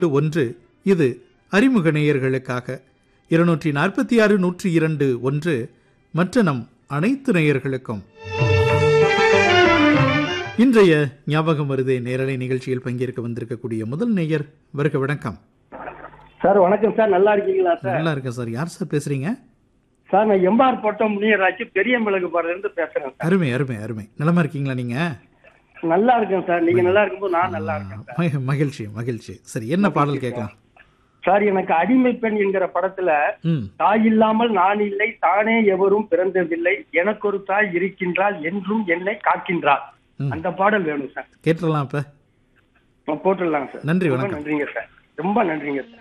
ஒன்று இது அறிமுக நேயர்களுக்காக இருநூற்றி நாற்பத்தி ஆறு நூற்றி இரண்டு ஒன்று மற்ற நம் அனைத்து நேயர்களுக்கும் இன்றைய ஞாபகம் வருதே நேரலை நிகழ்ச்சியில் பங்கேற்க வந்திருக்கக்கூடிய முதல் நேயர் வருக வணக்கம் சார் வணக்கம் சார் நல்லா இருக்கீங்களா சார் நல்லா இருக்கேன் சார் யார் சார் பேசுறீங்க சார் நான் எம்ஆர் போட்டம் முனியராஜ் பெரிய மிளகு இருந்து பேசுறேன் சார் அருமை அருமை அருமை நலமா இருக்கீங்களா நீங்க நல்லா இருக்கேன் சார் நீங்க நல்லா இருக்கும்போது நான் நல்லா இருக்கேன் சார். மகி- மகிழ்ச்சி மகிழ்ச்சி சரி என்ன பாடல் கேட்கலாம் சார் எனக்கு அடிமை பெண் என்கிற படத்துல ம் தாய் இல்லாமல் நான் இல்லை தானே எவரும் பிறந்ததில்லை எனக்கு ஒரு தாய் இருக்கின்றாள் என்றும் என்னை காக்கின்றாள் ம். அந்த பாடல் வேணும் சார் கேட்டுடலாம் இப்ப போட்டுடலாம் சார் நன்றி, ரொம்ப வணக்கம். நன்றிங்க சார் ரொம்ப நன்றிங்க சார்